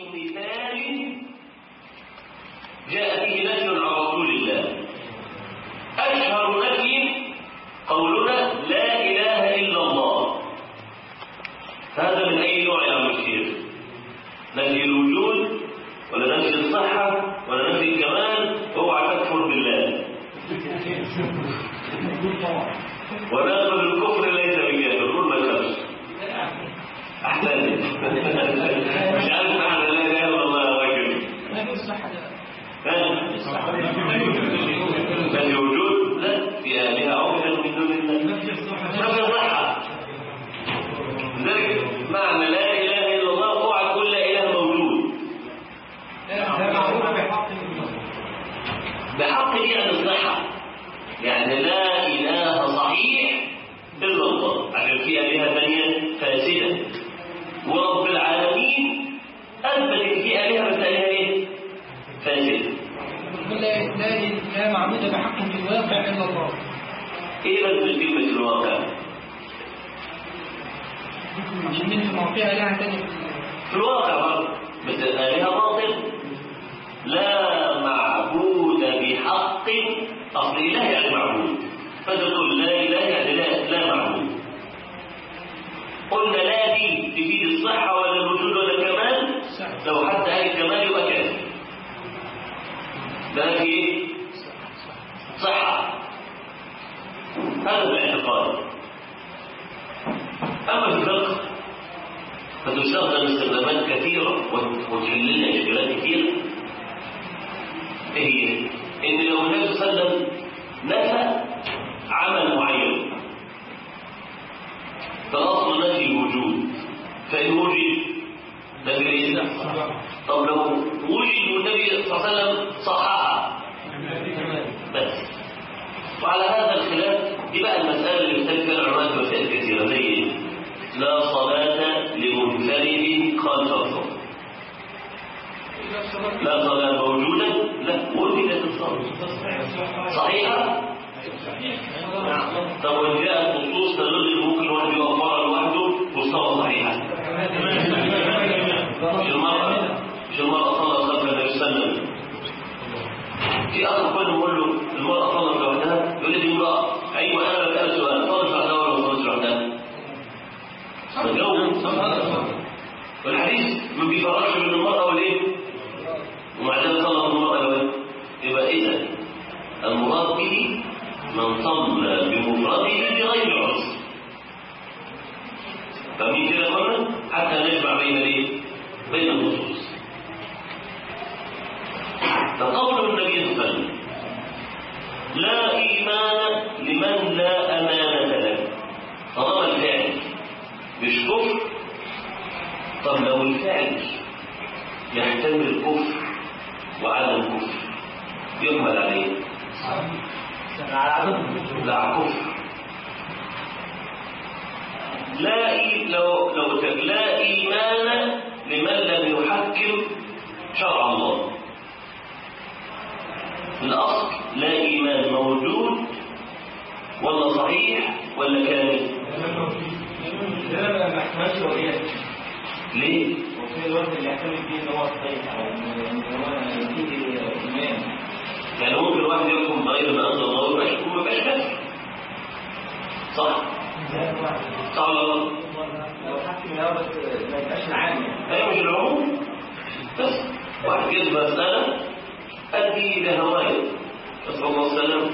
مثال جاء فيه نفي عن رسول الله أشهر نفي قولنا لا إله إلا الله هذا من أي نوع يا عم الشيخ نفي الوجود ولا نفي الصحة ولا نفي الكمال اوعى تكفر بالله وناخذ الكفر ليس بكافر قول ما تخافش احسن مش عارف معنى لا اله الا الله يا راجل نفي الصحة ده نفي وجود لا في آلهة أوحد من دون الله نفي الصحة نفي الصحة لذلك معنى لا إله إلا الله اوعى تقول لا إله موجود ده معروف بحق الله بحق دي عن الصحة يعني لا إله صحيح إلا الله عشان في آلهة ثانية فاسدة ورب العالمين أثبت إن في آلهة بس آلهة إيه؟ فاسدة لا لا لا معبود بحق في الواقع الا الله إيه لازم كلمة الواقع؟ عشان ننفي موقعها لها تاني في في الواقع برضه بس الآلهة باطل لا معبود بحق أصل إله يعني معبود فتقول لا إله يعني لا, لا معبود قلنا لا دي تفيد الصحة ولا الوجود ولا الكمال صح. لو حتى قال الكمال يبقى كافر ده في ايه؟ صحة هذا الاعتقاد أما في الفقه فتستخدم استخدامات كثيرة وت- وتحل لنا إشكالات كثيرة إيه هي؟ إن لو النبي صلى الله عليه وسلم نفى عمل معين فالأصل نفي الوجود فإن وجد ده بإيه؟ طب لو وجد والنبي صلى الله عليه وسلم صححها بس وعلى هذا الخلاف دي بقى المسألة اللي بيختلف فيها العلماء في مسائل كثيرة زي إيه؟ لا صلاة لمنفرد خلف الصف لا صلاة موجودة لا وجدت الصلاة صحيحة؟ طب وإن جاءت نصوص تدل إن ممكن الواحد يقف مرة لوحده والصلاة صحيحة مش المرأة مش المرأة صلت خلف النبي صلى الله عليه وسلم في أخ كل نقول له المرأة صلت لوحدها يقول لي دي امرأة أيوة أنا بسأل سؤال صلت لوحدها ولا ما صلتش لوحدها؟ الجو والحديث ما بيفرقش بين المرأة والإيه؟ ومع ذلك صلت المرأة لوحدها يبقى إذا المراد به من صلى بمفرده بغير عذر فمن كده قلنا حتى نجمع بين الايه؟ بين النصوص فقول النبي صلى الله عليه وسلم لا إيمان لمن لا أمانة له طالما الفعل مش كفر طب لو الفعل يحتمل كفر وعدم كفر يقبل عليه لا كفر لا إي... لو لو ت- لا إيمان لمن لم يحكم شرع الله الأصل لا إيمان موجود ولا صحيح ولا كامل لا ما احتملش رؤيات ليه؟ وفي الوقت اللي يحتمل فيه ان هو صحيح او ان هو فيه ايمان يعني ممكن واحد يحكم بغير ما أنزل الله ويبقى يحكم ما يبقاش كافر صح؟ صح ولا غلط؟ لو حكم الهوا بس ما يبقاش العام يعني أيوة مش العموم بس واحد جد مسألة أدي لهواية نسأل الله السلام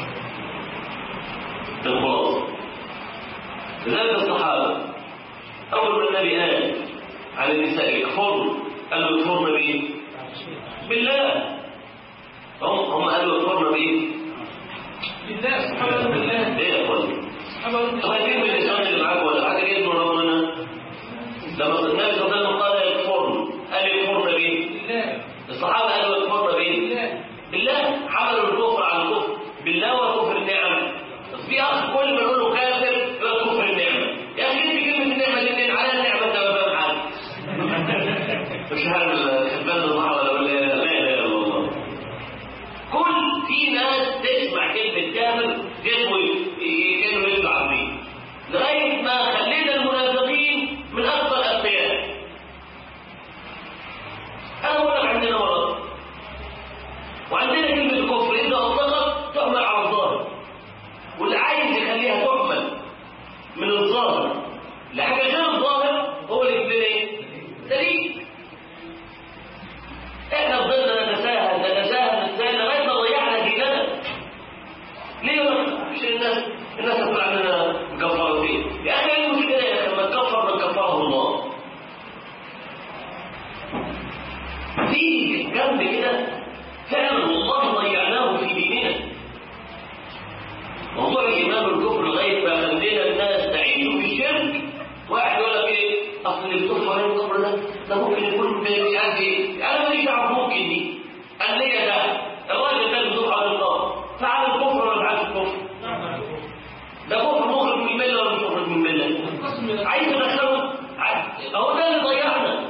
الخلاصة لذلك الصحابة أول ما النبي قال عن النساء يكفرن قالوا يكفرن بإيه؟ بالله هم هم قالوا يكفرن بإيه؟ بالله سبحانه بالله ليه يا أخواني؟ سبحانه طب هيجيب الإنسان اللي معاك ولا حاجة جاية من ربنا لما النبي صلى الله عليه وسلم قال يكفرن قال يكفرن بإيه؟ بالله الصحابة قالوا يكفرن بإيه؟ بالله بالله حملوا الكفر على الكفر بالله وكفر النعم بس في اخ كل ما نقول له كافر يقول كفر النعمه يا اخي انت كلمه النعمه الاثنين على النعمه انت ما فاهم حاجه مش هذا خدام الله ولا ولا لا اله الا الله كل في ناس تسمع كلمه كافر جسمه كانوا يطلع عظيم لغايه ما خلينا المنافقين من افضل الاتقياء في جنب كده فعلا والله ضيعناه في ديننا موضوع الايمان بالكفر لغايه ما خلينا الناس تعيش في الشرك واحد يقول لك ايه اصل اللي بتكفر عليه الكفر ده ده ممكن يكون مش عارف ايه انا ماليش دعوه ممكن دي قال لي ده الراجل ده بيدور على النار فعل الكفر ولا ما فعلش الكفر ده كفر مخرج من المله ولا مش مخرج من المله عايز تدخله عايز- اهو ده اللي ضيعنا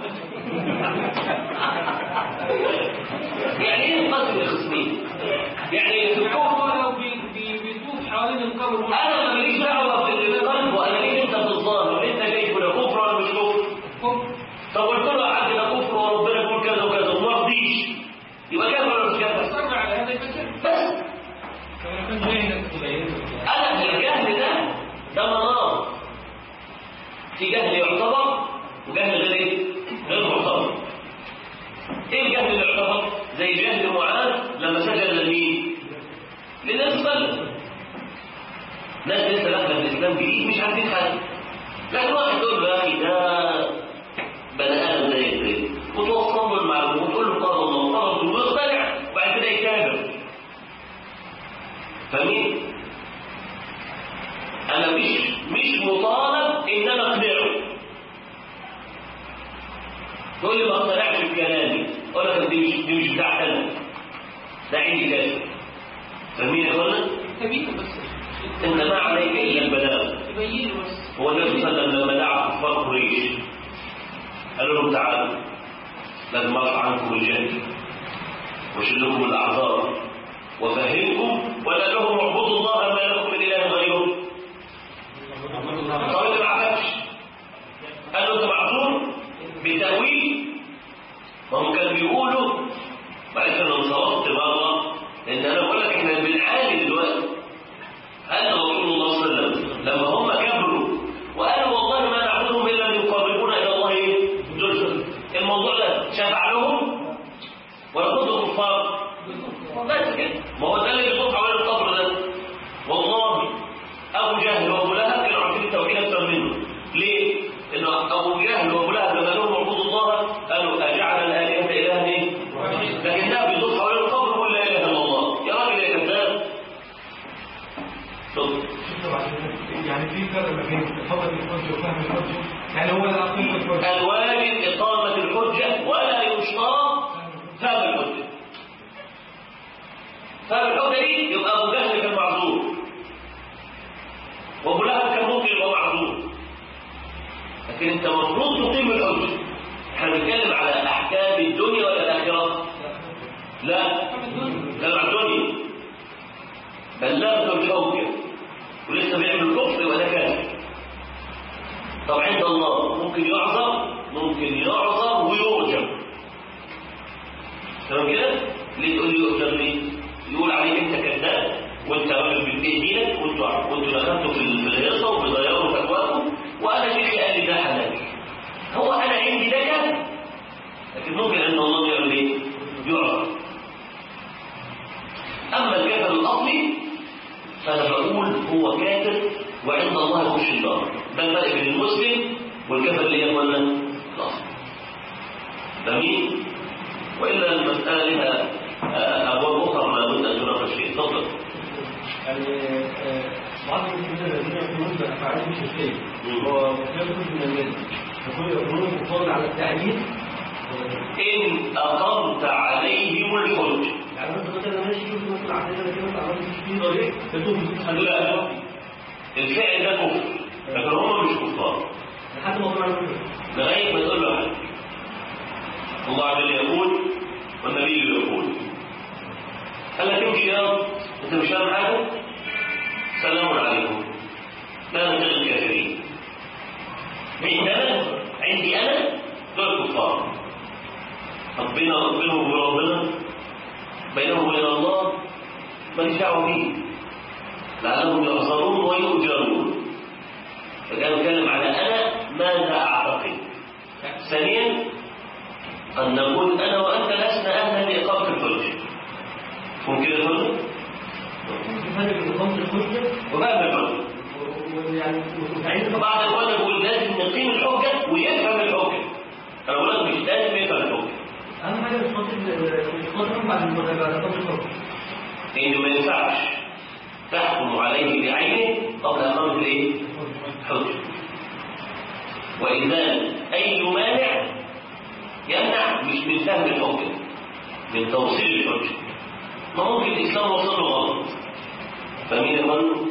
يعني ايه قسم الخصمين يعني في الكفر لو بي- بي- بيطوف حوالين القبر انا ماليش دعوه باللي قلبه انا ليه انت في الظاهر انت جاي ده كفر ولا مش كفر طب قلت له يا حاج ده كفر وربنا يقول كذا وكذا وما رضيش يبقى كافر ولا مش كافر صبر على هذا الفكر بس كما كان جاهلا تبينه انا الجهل ده ده مناط في جهل يعتبر وجهل غير ايه؟ غير معتبر ايه الجهل اللي يعتبر؟ زي جهل معاذ لما سجد لمين؟ للنبي صلى الله عليه وسلم ناس لسه داخله في الاسلام جديد مش عارفين حاجه لكن واحد يقول له يا اخي ده بني ادم زي زي وتوصل له المعلومه وتقول له قال الله قال الله ويقتنع وبعد كده يتابع فاهمين؟ انا مش مش مطالب ان انا اقنعه تقول لي ما اقتنعش بكلامي اقول لك دي مش دي مش بتاعتي انا ده عندي كذا فاهمين يا اخوانا؟ تبينه بس ان ما عليك الا البلاغ تبينه بس هو النبي صلى الله عليه وسلم لما دعا كفار قريش قال لهم تعالوا لازم ارفع عنكم الجهل واشيل لكم الاعذار وافهمكم ولا لهم اعبدوا الله ما لكم من اله غيره طب اللي ما عرفش قال له انت معذور بتاويل وهم كانوا بيقولوا معلش انا انصرفت مره لان انا بقول لك احنا بنعاني دلوقتي أن رسول الله صلى الله عليه وسلم لما هم كبروا وقالوا والله ما نعبدهم إلا ليقربونا إلى الله إيه؟ زلفى الموضوع ده شفع لهم ولا كنتم كفار بس كده ما هو ده اللي بيطوف حوالين القبر ده والله أبو جهل وأبو لهب كانوا عارفين التوحيد أكثر منه ليه؟ إنه أبو جهل وأبو لهب لما لهم اعبدوا الله قالوا أجعل الآلهة إلها إيه؟ لكن ده بيطوف حوالين القبر ويقول لا إله إلا الله يا راجل يا كذاب اتفضل. يعني في فرق ما بين إقامة الحجة وفهم الحجة يعني هو لا أقل الحجة الواجب إقامة الحجة ولا يشترط فهم الحجة فهم الحجة دي يبقى أبو جهل كان معذور وأبو لهب كان ممكن يبقى معذور لكن أنت المفروض تقيم الحجة احنا بنتكلم على أحكام الدنيا ولا الآخرة؟ لا نتكلم عن الدنيا بلغت الحجة ولسه بيعمل كفر يبقى ده كافر طب عند الله ممكن يعذر ممكن يعذر ويؤجر تمام كده ليه تقول لي يؤجر ليه يقول عليك انت كذاب وانت راجل بالبيت دينك وانتوا وانتوا دخلتوا في ال- في الهيصه وبتغيروا فتواكم وانا شيخي قال لي ده حلال هو انا عندي ده كذب لكن ممكن ان الله يعمل ايه؟ يعذر اما الكفر الاصلي فانا بقول هو كافر وعند الله يخش النار ده الفرق بين المسلم والكافر اللي هي ولا الاصل فاهمين والا المساله لها آه، ابواب اخرى ما بد ان تناقش فيها اتفضل يعني آه، بعض المسلمين الذين يقولون بأفعالهم شركية مم. ومخالفة من الناس يقول يقولون الفضل على التعليم ان اقمت عليهم الحج يعني مثلا مثلا انا اشوف مثلا عندنا كده مثلا عملت في طريق تدوم لا الفعل ده كفر لكن هم مش كفار لحد ما طلع منه لغايه ما تقول له حاجه الله عز وجل يقول والنبي يقول قال لك امشي يا رب انت مش فاهم حاجه سلام عليكم لا نتقي الكافرين عندنا عندي انا دول كفار طب بين بينهم وبين ربنا بينهم وبين الله ماليش دعوه بيه لعلهم يحصرون ويؤجرون فكان يتكلم على انا ماذا اعتقد ثانيا ان نقول انا وانت لسنا اهلا لاقامه الحجه ممكن يقول فرق بين إقامة الحجة وبقى الحجه ويعني وتعيين بعض الاخوان يقول لازم نقيم الحجه ويفهم الحجه انا بقول لك مش لازم يفهم الحجه مثلا بعد المراجعه طب الحكم لأنه ما ينفعش تحكم عليه بعينه قبل إقامة الإيه؟ حجة وإذا أي مانع يمنع مش من فهم الحكم من توصيل الحجة ما ممكن الإسلام وصل له غلط فمين يقول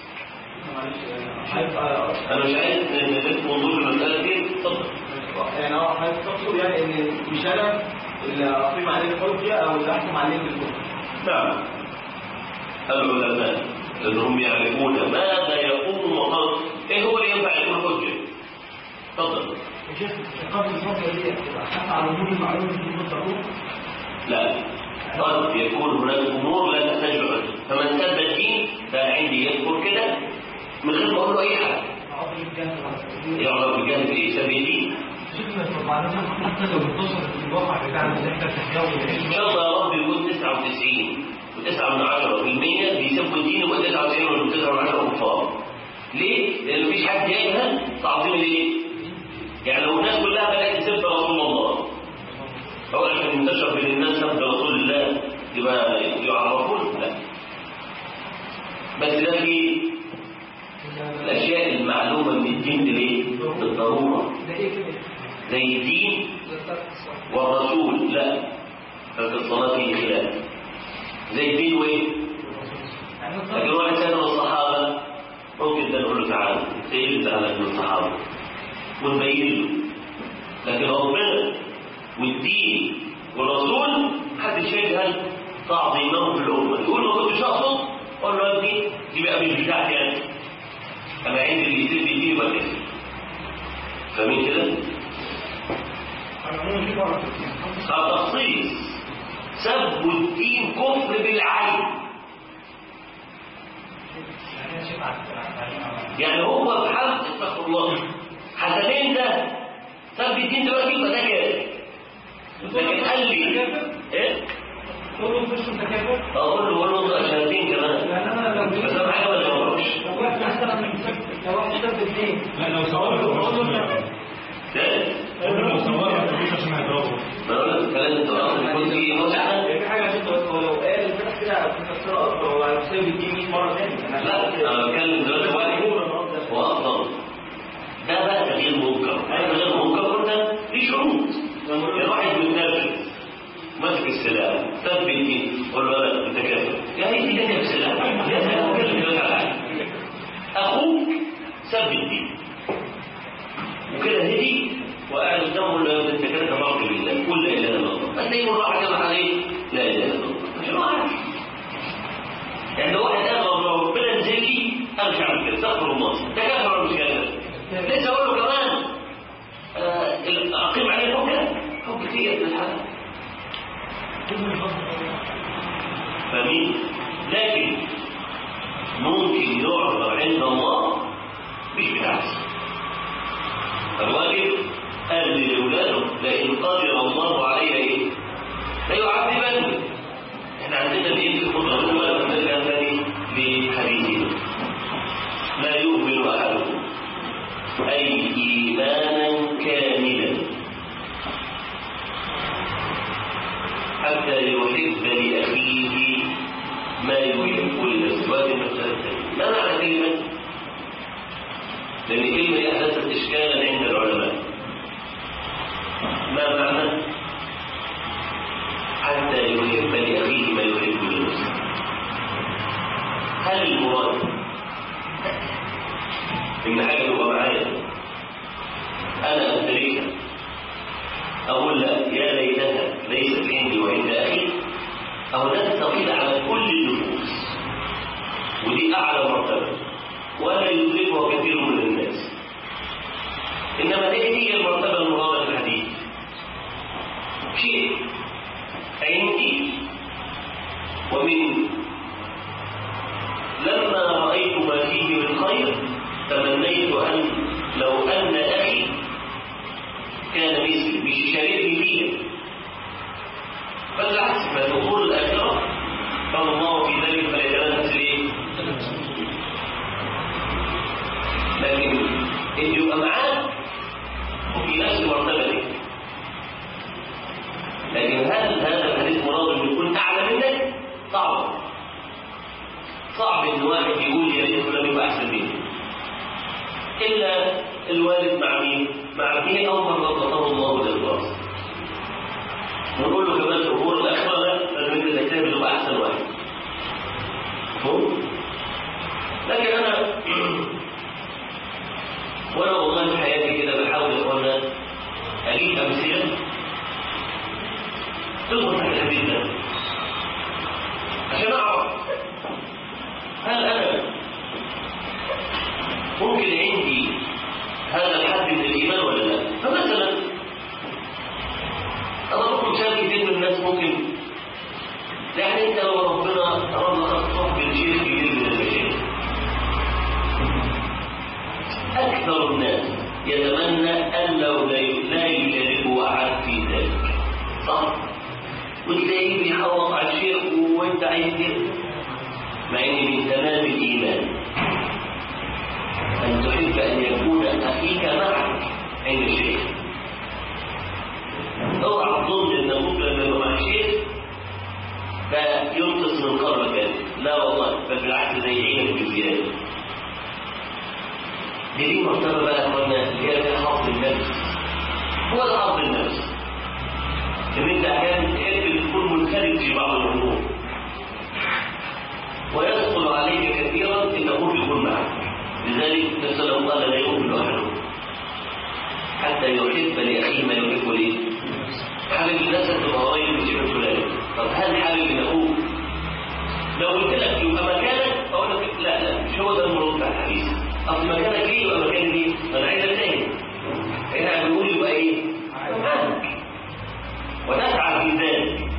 أنا مش عايز نفهم موضوع المسألة دي اتفضل يعني هو حضرتك تقصد يعني ان مش انا اللي اقيم عليه الحجه او اللي احكم عليه بالحكم نعم العلماء لأنهم يعرفون ماذا يقوم مقام إيه هو اللي ينفع يكون حجة تفضل شيخ قبل الفتره دي حتى على وجود المعلومه في المتقون لا قد يكون هناك امور لا تحتاج حجه فمن سب الدين فعندي يذكر كده من غير ما اقول له اي حاجه عرض الجهل يعرف بجانب ايه سب الدين شفنا طبعا حتى لو اتصلت بالواقع بتاعنا اللي احنا بنحكيه ان شاء الله يا رب يكون 99 و9 من 10 في المية بيسبوا الدين و 99 و 9 من 10 كفار ليه؟ لان مفيش حد يجهل تعظيم الايه؟ يعني لو الناس كلها بدات تسب رسول الله هو عشان ينتشر بين الناس سب رسول الله يبقى يعرفون لا بس ده في الاشياء المعلومه من الدين ليه؟ بالضروره ده ايه كده؟ زي الدين والرسول لا ففي الصلاه فيه خلاف زي الدين وايه؟ يعني لكن واحد سأل الصحابة ممكن ده نقول له تعالى ايه اللي زعلك من الصحابة ونبين له لكن ربنا والدين والرسول محدش يجهل تعظيمهم في الأمة يقول له كنت اقصد قول له يا ابني دي بقى مش بتاعتي أنا أنا عندي اللي يسيب الدين يبقى كده فاهمين كده؟ التخصيص سب الدين كفر بالعين يعني هو بحال استغفر الله حسنين ده سب الدين دلوقتي يبقى ده كده لكن قلبي ايه؟ كله مش متكافئ اقول له قول له شهادتين كمان يعني انا لو بس انا حاجه ولا ما اقولش لو واحد مثلا من سب لو واحد سب اثنين لا لو صورت ده لو صورت مفيش عشان هيضربه ما اقول لك الكلام ده طبعا يكون فيه متعه في حاجه عشان بس هو لو قال الفتح كده هتفسرها اكتر هو هيسيب الدين 100 مره ثانيه انا لا انا بتكلم دلوقتي واحد هو افضل ده بقى تغيير منكر انا غير منكر قلنا في شروط يا واحد متنرفز ماسك السلاح سب الدين قول له لا انت كافر يا هي دي جنب السلاح يا سلام كلم دلوقتي على حاجه اخوك سب الدين وكده هدي وقاعد قدامه لا انت كده كفرت بالله قل لا اله الا الله هتلاقيه مره واحده جمع عليه لا اله الا الله عشان هو عارف يعني لو واحد قال الله ربنا نزل لي انا مش عامل كده استغفر الله ده كافر ولا مش كافر لسه اقول له كمان آه، اقيم عليه حكم حكم كتير في الحلقه فاهمين لكن ممكن يعذر عند الله مش بتاعته الراجل قال لاولاده لئن قدر الله علي ايه ليعذبني احنا عندنا الايه في الخطبه الاولى نرجع ثاني لحديثنا لا يؤمن احدكم اي ايمانا كاملا حتى يحب لاخيه ما يحب لنفسه وهذه المساله الثانيه ما معنى كلمه لان الكلمه دي احدثت اشكالا عند العلماء ما معنى حتى يحب لاخيه ما يحب لنفسه هل المراد ان حاجه تبقى معايا انا امتلكها اقول لا يا ليتها ليست عندي وعند اخي او ده تقيل على كل النفوس ودي اعلى مرتبه ولا يدركها كثير من الناس انما هي هي المرتبه المرادة في الحديث شيء عندي ومن لما رأيت ما فيه من خير تمنيت أن لو أن أخي كان مثلي مش يشاركني فيها بل بالعكس فالأمور الآخرة قال الله في ذلك فليتنافس الايه؟ لكن إن يبقى معاك وفي نفس مرتبتك لكن هل هذا الحديث مراد صعب صعب ان واحد يقول يا ريت فلان يبقى احسن مني الا الوالد مع مين؟ مع مين اول مره ربطه الله للباص ونقول له كمان في امور الاخره لازم انت تجتهد تبقى احسن واحد مفهوم؟ لكن انا وانا والله في حياتي كده بحاول يا اخوانا اجيب امثله تظهر تحت الحديث ده عشان اعرف هل انا ممكن عندي هذا الحد من الايمان ولا لا فمثلا اضرب مثال كتير من الناس ممكن يعني انت لو ربنا رزقك صحب شيخ كبير من المشايخ اكثر الناس يتمنى ان لو لا لا يشاركه احد في ذلك صح وتلاقيه بيحوط على الشيخ وانت عايز كده مع ان من تمام الايمان ان تحب ان يكون اخيك معك عند الشيخ اوعى تظن ان ابوك لما يبقى مع الشيخ فينقص من قلبك لا والله بل بالعكس زي عينك بزياده دي دي مرتبه بقى يا اخوانا اللي هي فيها حظ النفس هو ده حظ النفس ان انت احيانا تحب تكون منخرط في بعض الامور ويدخل عليك كثيرا ان ابوك يكون معك لذلك نسال الله لا يؤمن احدكم حتى يحب لاخيه ما يحب ليه حابب الناس تبقى قريب من شيء فلان طب هل حابب من اخوك لو قلت لك يبقى مكانك اقول لك لا لا مش هو ده المراد بتاع الحديث اصل مكانك ايه يبقى مكاني ايه انا عايز اتاني هنا بنقول يبقى ايه مكانك وتسعى في ذلك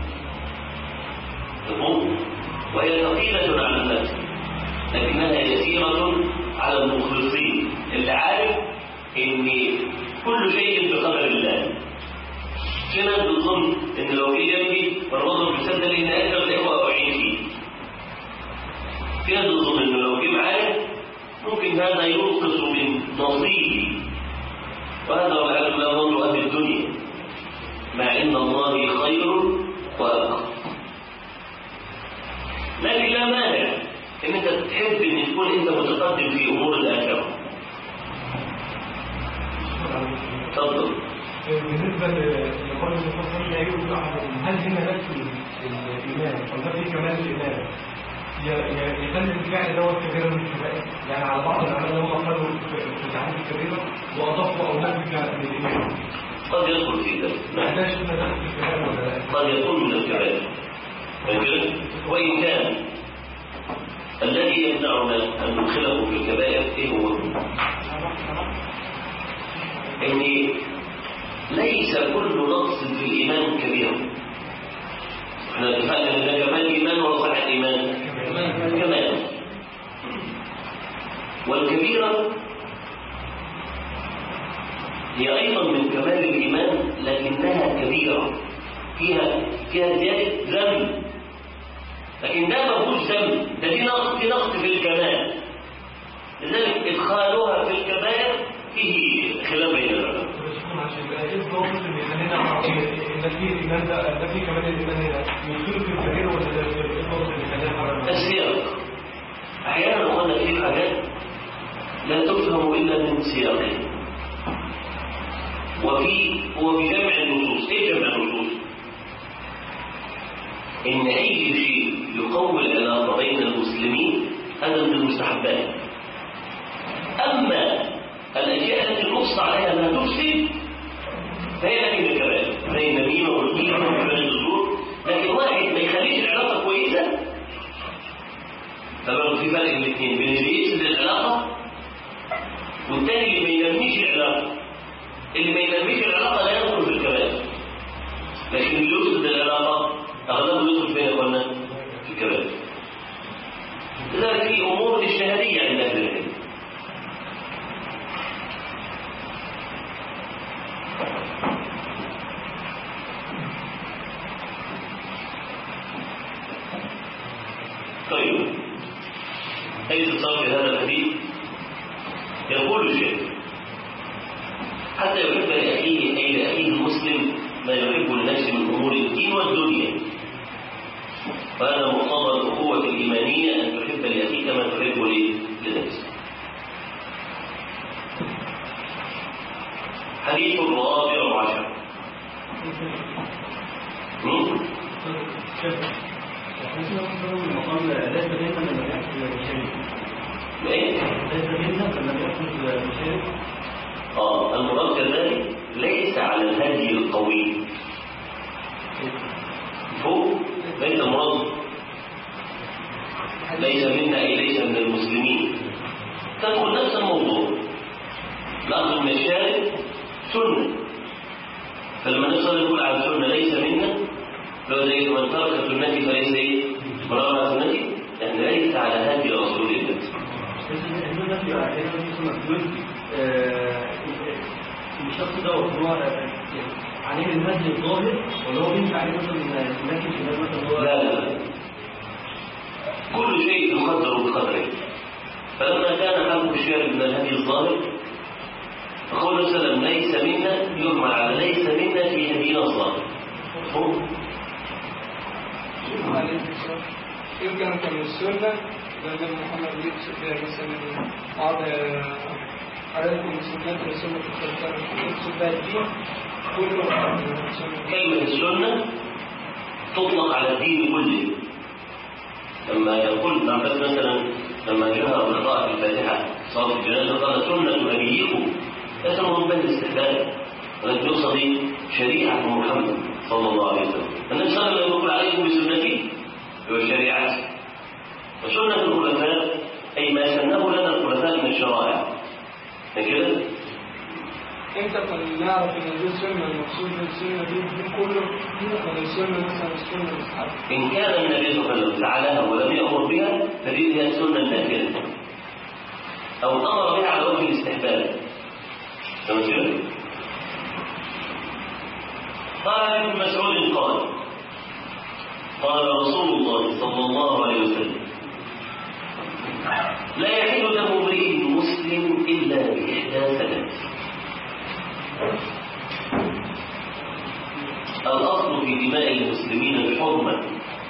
تفهم وهي ثقيلة على النفس لكنها يسيرة على المخلصين اللي عارف ان كل شيء بقدر الله في ناس بتظن ان لو جه جنبي فرمضه بيصدق ان اكثر الاخوه واقعين فيه في ناس بتظن ان لو جه معايا ممكن هذا ينقص من نصيبي وهذا والعياذ بالله ظن اهل الدنيا مع ان الله خير وابقى لكن لا مانع ان انت تحب ان تكون انت متقدم في امور الاخره تفضل بالنسبة لقول المفصل لا يوجد أحد هل هنا نفس الإيمان أو ده في كمال الإيمان يخلي الفعل دوت كبيرة من الكبائر يعني على بعض الأعمال هم قالوا في تعريف الكبيرة وأضافوا أو نفي للإيمان قد يدخل في ذلك ما نعم. احتاج إن دخل في الكبائر ولا لا قد يكون من الكبائر فاهم وإن كان الذي يمنعنا أن ندخله في الكبائر إيه هو؟ إن ليس كل نقص في الإيمان كبيرا احنا اتفقنا ان ده كمال ايمان ولا صحة ايمان؟ كمال والكبيرة هي أيضا من كمال الإيمان لكنها كبيرة فيها فيها زيادة ذنب لكن ده ما فيهوش ذنب ده دي نقص دي نقص في الكمال لذلك إدخالها في الكبائر فيه خلاف بين العلماء بشكرا عشان يبقى ايه الضابط اللي يخلينا نعرف ان ده في الايمان ده ده في كمال الايمان هنا يدخلوا في الكبير ولا ده ايه الضابط اللي يخلينا نعرف السياق أحيانا قلنا في حاجات لا تفهم إلا من سياقها وفي هو بجمع النصوص إيه جمع النصوص؟ إن أي شيء يقوي العلاقة بين المسلمين هذا من المستحبات أما الأشياء التي نص عليها أنها تفسد فهي لكن الكبائر زي النميمة والغيبة وكبائر الزور لكن واحد ما يخليش العلاقة كويسة فبرضه في فرق بين الاثنين بين اللي يفسد العلاقة والتاني اللي ما ينميش العلاقة اللي ما ينميش العلاقة لا يدخل في الكبائر لكن اللي يفسد العلاقة أغلبه يدخل فين يا اخوانا؟ في الكبائر لذلك في أمور اجتهادية عند أهل العلم طيب أي اتصال في هذا الحديث يقول الشيخ حتى يحب لأخيه أي لأخيه المسلم ما يحب لنفسه من أمور الدين والدنيا وهذا مقتضى الأخوة الإيمانية أن تحب لأخيك ما تحب ليه؟ لنفسك حديث الرابع عشر مم؟ المقام ليس بيننا من لم يحصل المشارك إيه؟ ليس بيننا من لم يحصل المشارك آه المراد كذلك ليس على الهدي القوي فوق ليس المراد ليس منا أي ليس من المسلمين تدخل نفس الموضوع الأخذ من الشارع سنة فلما نصل نقول على السنة ليس منا لو زي من ترك سنتي فليس ايه؟ من رأى سنتي يعني ليس على هدي رسول الله بس احنا نفي علينا في مسؤول الشخص ده هو عليه المهدي الظاهر ولا هو بيمشي عليه مثلا لكن في الناس مثلا هو لا لا لا كل شيء يقدر بقدره فلما كان حلق الشارع من الهدي الظاهر فقول وسلم ليس منا يرمى على ليس منا في هدينا الظاهر مفهوم؟ كيف كانت من السنة لأن محمد يقصد بها مثلا بعض عليكم سنة وسنة الخلفاء يقصد بها الدين كله سنة كلمة السنة تطلق على الدين كله لما يقول ابن عباس مثلا لما جاء بقراءة الفاتحة صلاة الجنازة قال سنة نبيكم ليس من بين الاستحلال ولكن يقصد إيه؟ شريعة محمد صلى الله عليه وسلم النبي صلى الله عليه وسلم يقول عليكم بسنتي وشريعتي وسنة الخلفاء أي ما سنه لنا الخلفاء من الشرائع كده امتى كنا نعرف ان دي السنة المقصود بالسنة دي الدين كله ولا السنة مثلا السنة المستحبة إن كان النبي صلى الله عليه وسلم فعلها ولم يأمر بها فدي هي السنة النافلة أو أمر بها على وجه الاستحباب تمام كده؟ قال ابن مسعود قال قال رسول الله صلى الله عليه وسلم لا يحل دم امرئ مسلم إلا بإحدى ثلاث الأصل في دماء المسلمين الحرمة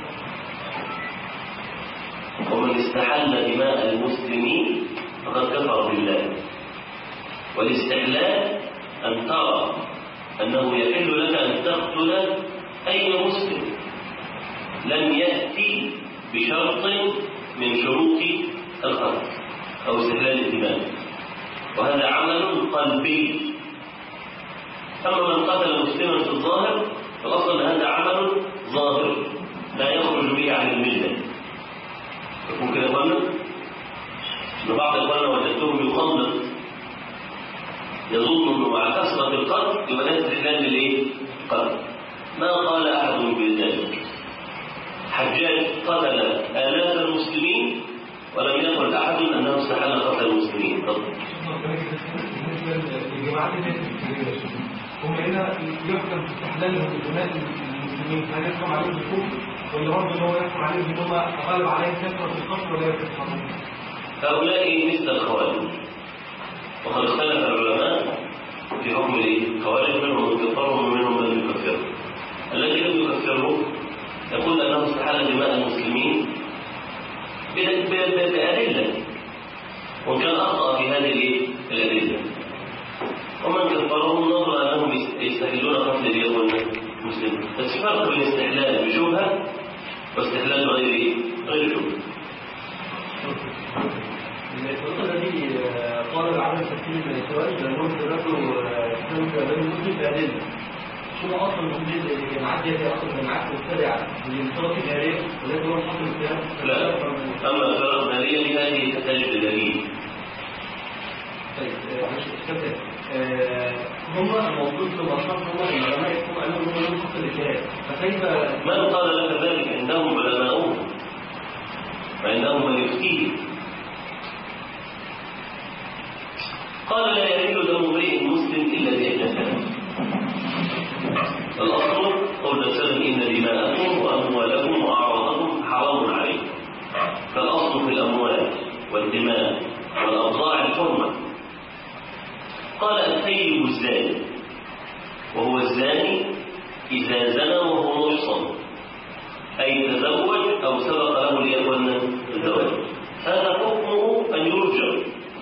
ومن استحل دماء المسلمين فقد كفر بالله والاستحلال أن ترى أنه يحل لك أن تقتل أي مسلم لم يأتي بشرط من شروط القتل أو استحلال الدماء وهذا عمل قلبي أما من قتل مسلما في الظاهر فالأصل هذا عمل ظاهر لا يخرج به عن الملة يكون كده قلنا أن بعض إخواننا وجدتهم يخلط يظن أنه مع كثرة القتل يبقى ده استحلال للإيه؟ القتل ما قال أحد بذلك حجاج قتل آلاف المسلمين ولم يقل أحد أنه استحل قتل المسلمين تفضل. بالنسبه للجماعات اللي في هم هنا يحكم في استحلالهم لدماء المسلمين هل يحكم عليهم بالكفر ولا برضه ان هو يحكم عليهم ان هم غالب عليهم كثره الكفر ولا يكفرون؟ هؤلاء مثل الخوارج وقد اختلف العلماء في حكم الخوارج منهم من كفرهم ومنهم من يكفرهم الذي لم يكفره يقول انه استحل دماء المسلمين ب- ب- ب- بأدلة وإن كان أخطأ في هذه الإيه؟ الأدلة ومن كفرهم نظر أنهم يست- يستحلون قتل اليهود المسلمين بس فرق بين استحلال بشبهة واستحلال غير إيه؟ غير شبهة النقطة التي قال العالم تفكير من السؤال لأنهم تذكروا إسلام كبير المسلم بأدلة شو أصلا المسلم الجماعات دي هي أصلا جماعات مبتدعة للانطلاق الجارية ولكن هو الحكم الإسلام لا أما الفرق النارية هذه تحتاج بدليل طيب آه، معلش استاذ آه، هم الموجود في المشروع هم العلماء يحكموا انهم هم لهم حق الاجتهاد فكيف من قال لك ذلك عندهم علماؤهم وعندهم من يفتيه قال لا يحل دم امرئ مسلم الا باحدى ثلاث الاصل قول وسلم ان دماءكم واموالكم واعراضكم حرام عليكم فالاصل في الاموال والدماء والاوضاع الحرمه قال الثيب الزاني وهو الزاني إذا زنى وهو محصن أي تزوج أو سبق له ليكون الزواج هذا حكمه أن يرجع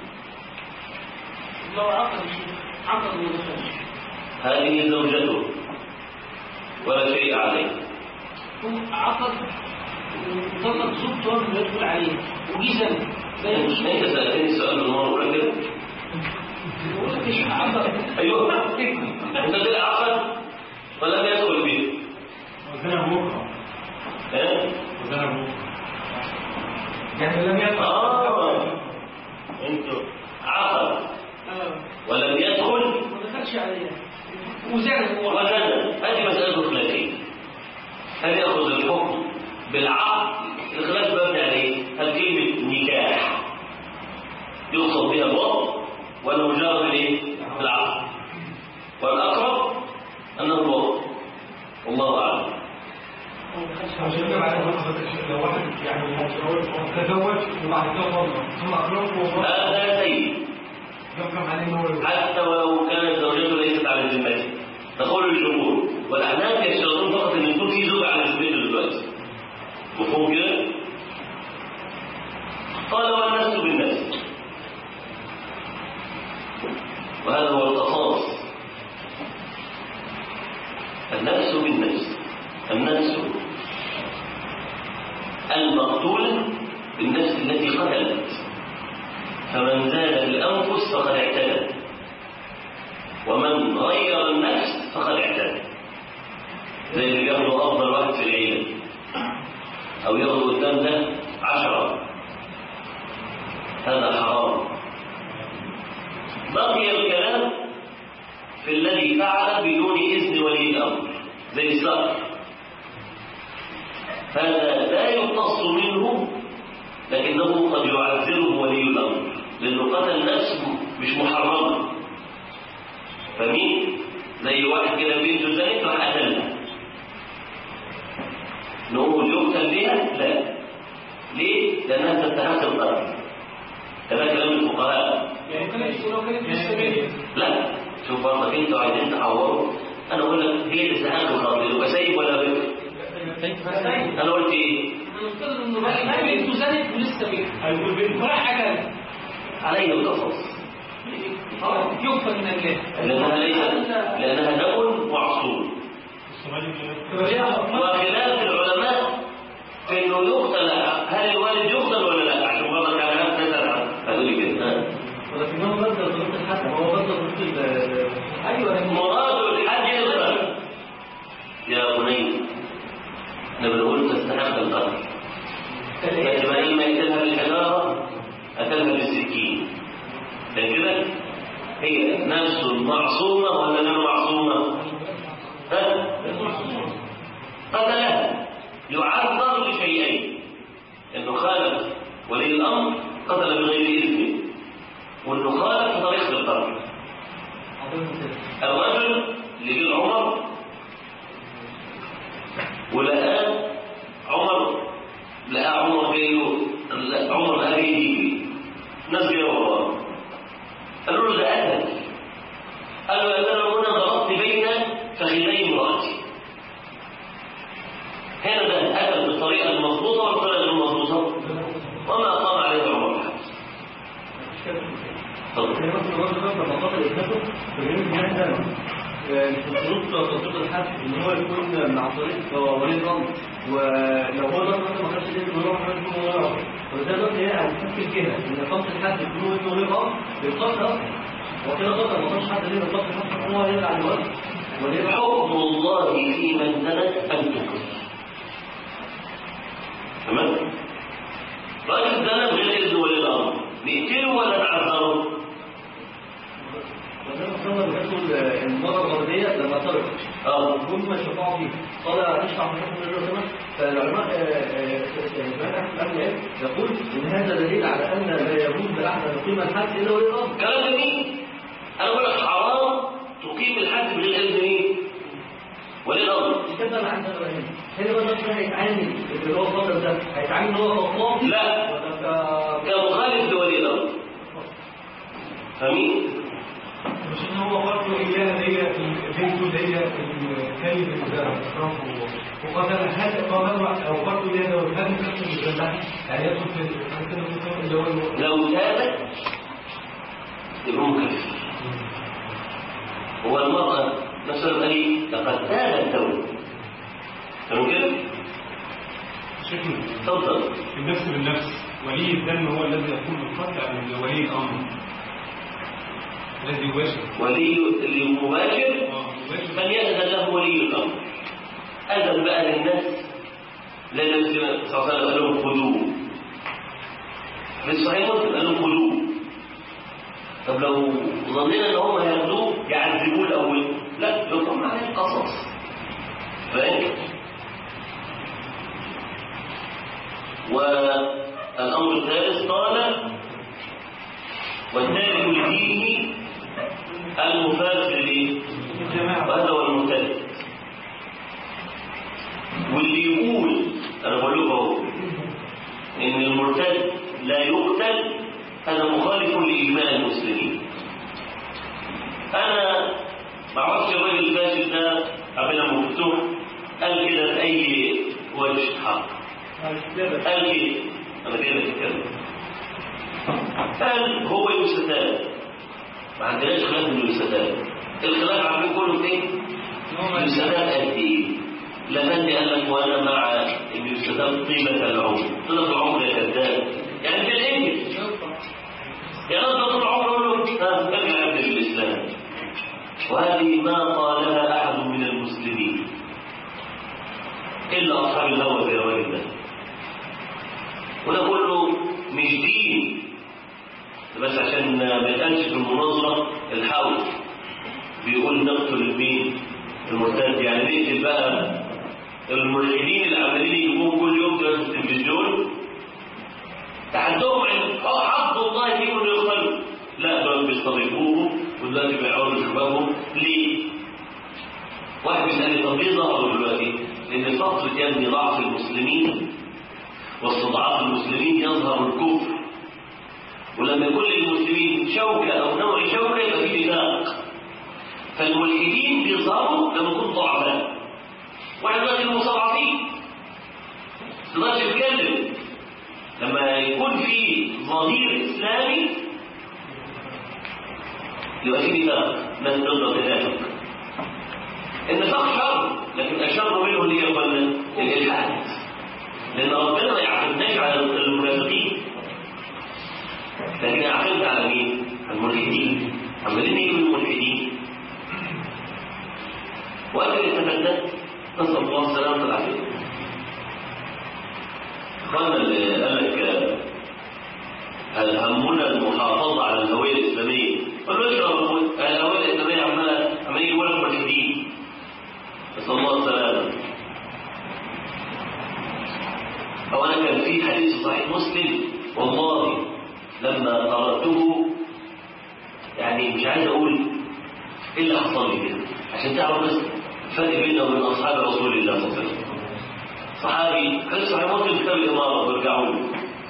لو عقد عقد ولا دخل هذه زوجته ولا شيء عليه هو عقد وطلق زوجته قبل ما يدخل عليه وجي زنا لا يجوز أنت سألتني السؤال بالمرة الأولى كده يقول لك ايش عقد أيوه أنت كده عقد ولم يدخل به وزنا بكره ها؟ وزنا بكره يعني لم يدخل آه أنتوا عقد اه ولم يدخل ما دخلش عليه وزنا هو وكذا هذه مسألة خلافية هل يأخذ الحكم بالعقد الخلاف مبني عليه هل كلمة نكاح يقصد بها الوضع ولا مجرد الايه؟ العقد والأقرب أنه الوضع والله أعلم عشان كده بعد لو واحد يعني تزوج وبعد كده طلق ثم اخرجه وهو هذا سيء يحكم عليه ان هو حتى ولو كانت زوجته ليست على ذمته تقول الجمهور والأحناف يشترطون فقط أن يكون في زوج على ذمته دلوقتي مفهوم كده؟ قال والناس بالناس وهذا هو القصاص النفس بالنفس النفس المقتولة بالنفس التي قتلت فمن زاد في الأنفس فقد اعتدى ومن غير النفس فقد اعتدى زي اللي بياخدوا أفضل واحد في العيلة أو ياخدوا قدام ده عشرة هذا حرام بقي الكلام في الذي فعل بدون إذن ولي الأمر زي السرق هذا لا يقتص منه لكنه قد يعذره ولي الأمر لأنه قتل نفسه مش محرمة فمين زي واحد كده بنته زنت راح قتلها نقول يقتل بها لا ليه؟ لأنها تستحق القتل هذا كلام الفقهاء يعني كانت لو كانت مستمرة لا شوف برضك انتوا عايزين تحوروا انا اقول لك هي تستحق القتل يبقى سايب ولا بكر انا قلت ايه؟ نفترض انه بقى بنته زنت ولسه بيت هيقول بنت وراح عجل عليه القصص اه يغفر من الله لانها ليست لانها دم معصوم وخلاف العلماء في انه يقتل هل الوالد يقتل ولا لا عشان برضك على نفس تسال هتقول لي كده ها. ولكنه بدل ضرورة الحد هو بدل ضرورة ال- ايوه مراد الحج القتل يا بني احنا بنقول تستحق القتل لكن بدل ما يقتلها بالحجاره قتلها بالسكين ده كده هي نفس معصومه ولا غير معصومه؟ ها؟ قتلها يعذر لشيئين انه خالف ولي الامر قتل بغير اذنه وانه خالف طريقه القتل الرجل اللي جه عمر ولقاه عمر لقاه عمر جاي له لا، عمر لقاه جاي يجري ناس جايه وراه قالوا له ده قتل قال له يا ترى هنا ضربت بين فخذي امرأتي هنا ده قتل بالطريقه المضبوطه ولا بالطريقه غير المضبوطه وما قام عليه عمر الحبس اتفضل يعني مثلا الراجل ده لما قتل ابنته فبيقول ان هذا من شروط تطبيق الحد ان هو يكون مع طريق ولي الامر ولو هو ده مثلا ما خدش اذن ولي الامر يكون ولي الامر فده دلوقتي هي هتفكر كده ان اقامه الحد يكون ابن ولي الامر بالقتل اصلا وكده قتل ما كانش حد ليه بالقتل حتى هو يرجع للولي ولي الامر حكم الله في من زنت أن تقتل تمام راجل زنى بغير إذن ولي الأمر نقتله ولا نعذره؟ وزي ما كنا بنقول المرة الغربية لما سرق اه هم شفعوا فيه قال تشفع في حكم الرجل كمان فالعلماء الأمن يقول إن هذا دليل على أن لا يجوز لأحد أن يقيم الحد إلا ولي الأمر كلام جميل أنا بقول لك حرام تقيم الحد بغير إذن مين؟ ولي الأمر كده أنا عندنا بقى هنا هنا بقى الناس هيتعامل اللي هو الفضل ده هيتعامل إن هو خطاب لا. ولا ك- كمخالف لولي الأمر فاهمين؟ مش ان هو هو قتل إياه هي البنت اللي هي الكلب اللي أشرفه وقتل هل قتل أو قتل إياه لو هل يكفر بالذبح يعني يدخل في الحديث اللي هو لو تابت يبقى مكفر هو المرأة مثلا قال لي لقد تابت توبة فاهم كده؟ شكله اتفضل النفس بالنفس ولي الدم هو الذي يقوم بالقتل أم ولي الأمر الذي يباشر ولي المباشر اه يباشر من يأذن له ولي الأمر أذن بقى للناس لأن النبي صلى الله عليه وسلم قال لهم خذوه في الصحيح مسلم قال لهم خذوه طب لو ظننا ان هم هياخدوه يعذبوه الاول لا يقوم عليه القصص فاهم والامر الثالث قال والتارك لدينه المفارق للجماعه وهذا هو المرتد واللي يقول انا بقول لكم اهو ان المرتد لا يقتل هذا مخالف لاجماع المسلمين انا ما اعرفش الراجل الفاسد ده عبد مفتوح قال كده في اي وجه حق قال كده انا كده بتكلم قال هو يستتاب ما عندناش خلاف انه يستتاب الخلاف عارفين كله فين؟ يستتاب قد ايه؟ لفندي قال لك وانا مع ان يستتاب طيله العمر طيله العمر يا كذاب يعني في الانجليز يعني انت طول عمره يقول له ها ارجع ابن الاسلام وهذه ما قالها احد من المسلمين الا اصحاب الهوى زي الراجل ده وده كله مش دين بس عشان ما يتقالش في المناظره الحول بيقول نقتل المين المرتد يعني نقتل بقى الملحدين اللي عمالين يجيبوهم كل يوم في التلفزيون تحدهم عن حظ الله فيهم انه يقتلوا لا دول بيستضيفوه ودلوقتي بيعودوا شبابهم ليه؟ واحد بيسألني طب ليه ظهروا دلوقتي؟ لأن فترة يا ابني ضعف المسلمين واستضعاف المسلمين يظهر الكفر ولما يكون للمسلمين شوكة أو نوع شوكة يبقى في نفاق فالملحدين بيظهروا لما يكون ضعفاء واحد دلوقتي المستضعفين ما تقدرش تتكلم لما يكون في ظهير إسلامي يبقى في نفاق ناس تقدر تنافق النفاق شر لكن أشر منه اللي هي الإلحاد لأن ربنا ما يعتمدناش على المنافقين لكن يعتمد على مين؟ على الملحدين عمالين يجوا الملحدين وقت التفلت نسأل الله السلامة والعافية قال اللي قال لك هل همنا المحافظة على الهوية الإسلامية قال له اشرب الهوية الإسلامية عمالة عمالين يقولوا ملحدين نسأل الله السلامة أو أنا كان في حديث صحيح مسلم والله لما قرأته يعني مش عايز أقول إيه اللي حصل لي كده عشان تعرف بس الفرق بيننا وبين أصحاب رسول الله صلى الله عليه وسلم صحابي كان صحيح مسلم كتاب الإمارة ويرجعوا له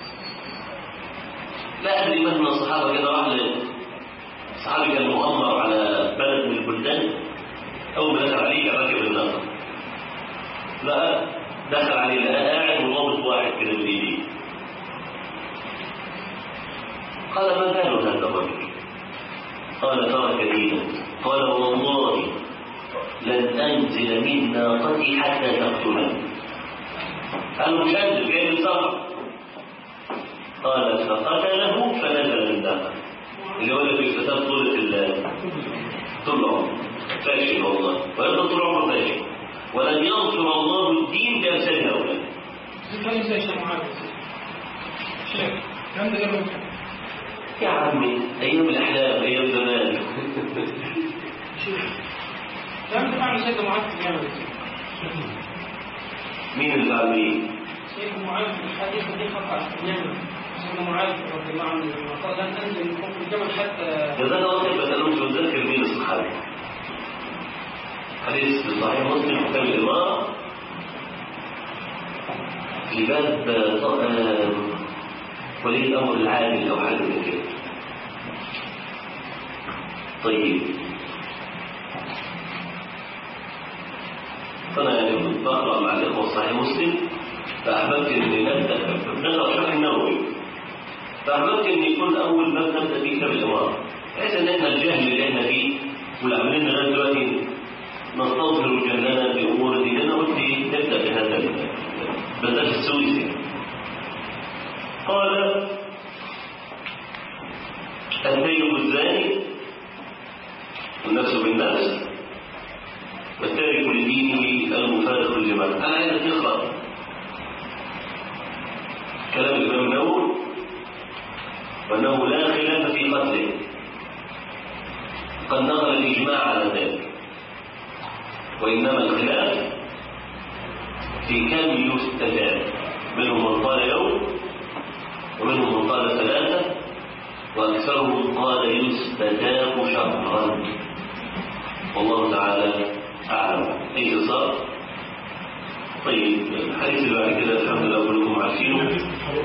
لا أدري من من الصحابة كده راح صحابي كان مؤمر على بلد من البلدان أول ما دخل عليه كان راكب الناقة لا دخل عليه لقى قاعد ورابط واحد كده بإيديه قال ما بال هذا الرجل قال ترك دينا قال والله لن أنزل من ناقتي حتى تقتلني قالوا مش أنزل جاي من سفر قال فقتله فنزل من الناقة اللي هو اللي في كتاب طول طول العمر فاشل والله ويفضل طول عمره فاشل ولن ينصر الله الدين بأمثال هؤلاء كم زي شيخ معاذ شيخ كم ده قبل يا عمي أيام الأحلام أيام زمان كم ده معنى شيخ معاذ في الجامعة مين اللي فعل مين؟ شيخ معاذ في الحديث الذي قطع في اليمن سيدنا معاذ رضي الله عنه لما قال لن انزل من فوق الجبل حتى جزاك الله خير بس أنا مش متذكر مين الصحابي حديث في صحيح مسلم كتاب الإمارة في باب آه، ولي الأمر العادل أو حاجة زي كده طيب فانا يعني كنت بقرا مع الاخوه صحيح مسلم فاحببت اني نبدا نقرا شرح النووي فاحببت ان يكون اول باب نبدا فيه كتاب الاماره بحيث ان احنا الجهل اللي احنا فيه واللي عاملين لغايه دلوقتي نستغفر جهلنا بامور ديننا قلت نبدا بهذا بدات السويسي قال الثيب الزاني النفس بالنفس والتارك لدينه المفارق للجماعة أنا عايز تقرأ كلام الإمام النووي وأنه لا خلاف في قتله قد نقل الإجماع على ذلك وإنما الخلاف في كم يستجاب منهم من قال يوم ومنهم من قال ثلاثة وأكثرهم قال يستجاب شهرا والله تعالى أعلم أي إصاب طيب الحديث اللي بعد كده الحمد لله كلكم عارفينه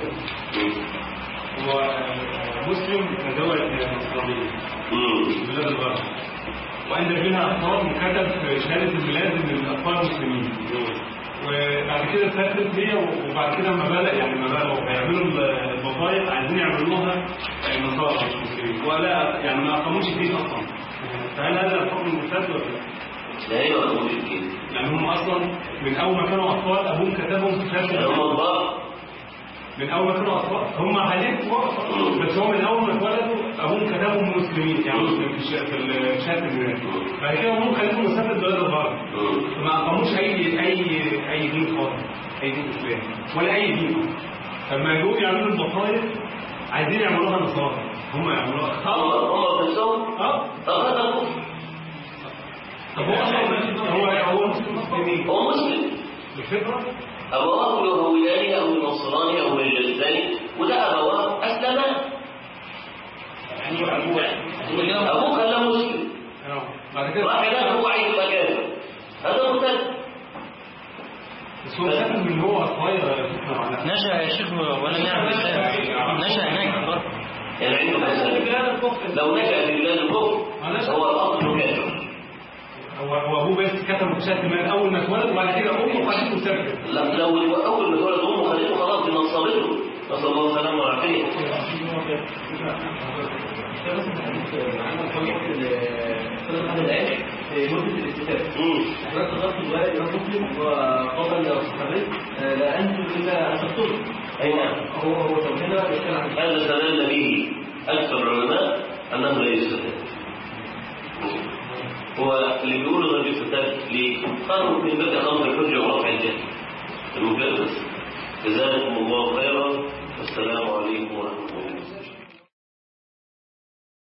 هو مسلم تزوج نصرانية مم. في بلاد الغرب وأنزل منها أطفال وكتب في شهادة الميلاد من الأطفال المسلمين وبعد كده سافرت ليا وبعد كده لما بدأ يعني لما بدأوا هيعملوا البطايق عايزين يعملوها نصارى مش مسلمين ولا يعني ما أقاموش الدين أصلا فهل هذا الحكم مرتد ولا لا؟ لا هي ما تقولش كده يعني هم أصلا من أول ما كانوا أطفال أبوهم كتبهم في شهادة يعني هم الضار من اول ما كانوا اطفال هم حاليا كبار بس هو من اول ما اتولدوا ابوهم كتبهم مسلمين يعني مسلم في الش- في ال- شهاده الميلاد بعد كده ابوهم خليهم مسافر بلاد الغرب مم. فما اقاموش اي اي اي دين خالص اي دين اسلامي ولا اي دين فلما يجوا يعملوا البطايق عايزين يعملوها نصارى هم يعملوها هم خلاص هم بنفسهم اه طب هذا كفر طب هو اصلا هو هو مسلم مسلمين هو مسلم بالفطره أبواه يهوداني أو نصراني أو مجلساني وده أبواه أسلما أبوه خلاه مسلم آه. بعد كده راح هناك هو عايز يبقى كافر هذا مرتد بس هو سافر من هو صغير على فكره نشأ يا شيخ ولم يعرف الإسلام نشأ هناك برضه يعني عنده مسألة لو نشأ في بلاد الكفر هو الأصل كافر هو هو ابوه بس كتب شهاده من اول ما اتولد وبعد كده امه خلته مسافر لا لو أول ما اتولد أمه خليته خلاص دي نصبته نسأل الله السلامة والعافية معانا الحديث صلى الله عليه في مدة الاستتابة مم. حضرتك ضغط الوالد إمام مسلم وقال الصحابي لا أنتم إلا أن تقتلوا أي نعم هو هو طب هنا بيتكلم عن هذا استدل به أكثر العلماء أنه لا يستدل هو اللي بيقولوا ده بيستدل ليه؟ قالوا من باب إقامة الحجة ورفع الجهل المجلس جزاكم الله خيرا والسلام عليكم ورحمة الله